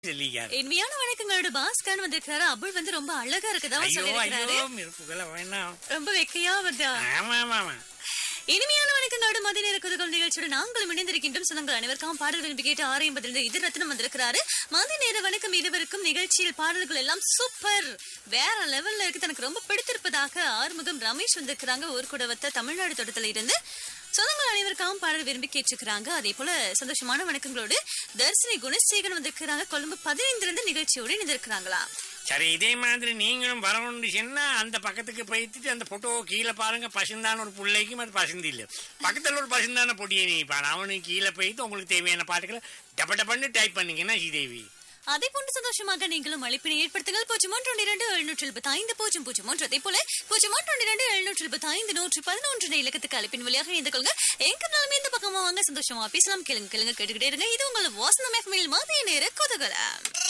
சொல்லிக்காரு இனிமையான வணக்கங்களோட பாஸ்கான் வந்திருக்காரு அபுல் வந்து ரொம்ப அழகா இருக்கதா ஐயோ சொல்லிருக்காரு ஐயோ மிருப்புகளை வேணாம் ரொம்ப வெக்கையா வருதா ஆமா ஆமா ஆமா இனிமையான வணக்கங்களோட மதிய நேர குதுகல் நிகழ்ச்சியோட நாங்களும் இணைந்திருக்கின்றோம் சொந்தங்கள் அனைவருக்கும் பாடல் விரும்பி கேட்டு ஆறு எண்பதிலிருந்து இது ரத்னம் வந்திருக்கிறாரு மதிய நேர வணக்கம் இருவருக்கும் நிகழ்ச்சியில் பாடல்கள் எல்லாம் சூப்பர் வேற லெவல்ல இருக்கு தனக்கு ரொம்ப பிடித்திருப்பதாக ஆறுமுகம் ரமேஷ் வந்திருக்கிறாங்க ஊர்குடவத்த தமிழ்நாடு தோட்டத்துல இருந்து சொந்தங்கள் அனைவருக்காகவும் பாடல் விரும்பி கேட்டிருக்கிறாங்க அதே போல சந்தோஷமான வணக்கங்களோடு தர்சினி குணசேகரன் வந்திருக்கிறாங்க கொழும்பு பதினைந்துல இருந்து நிகழ்ச்சியோடு இணைந்திருக்கிறாங்களா சரி இதே மாதிரி நீங்களும் வரணும்னு சொன்னா அந்த பக்கத்துக்கு போயிட்டு அந்த போட்டோ கீழே பாருங்க பசுந்தான ஒரு பிள்ளைக்கும் அது பசுந்து இல்ல பக்கத்துல ஒரு பசுந்தான பொடியை நீ பாரு அவனுக்கு கீழே போயிட்டு உங்களுக்கு தேவையான பாட்டுகளை டப்ப டப்பன்னு டைப் பண்ணீங்கன்னா ஸ்ரீதேவி அதே போன்று சந்தோஷமாக நீங்களும் அழைப்பினை ஏற்படுத்துங்கள் பூஜ்ஜியம் ஒன்று ஒன்று இரண்டு எழுநூற்றி எழுபத்தி ஐந்து பூஜ்ஜியம் பூஜ்ஜியம் ஒன்று அதே போல பூஜ்ஜியம் ஒன்று ஒன்று இரண்டு எழுநூற்றி எழுபத்தி ஐந்து நூற்றி பதினொன்று இலக்கத்துக்கு அழைப்பின் வழியாக இணைந்து கொள்ளுங்க எங்கனாலுமே இந்த பக்கமா வாங்க சந்தோஷமா பேசலாம் கேளுங்க கேளுங்க கேட்டுக்கிட்டே இருங்க இது உங்கள் வாசனம் எஃப்எம்மில் மதிய நேர கொதுகலம்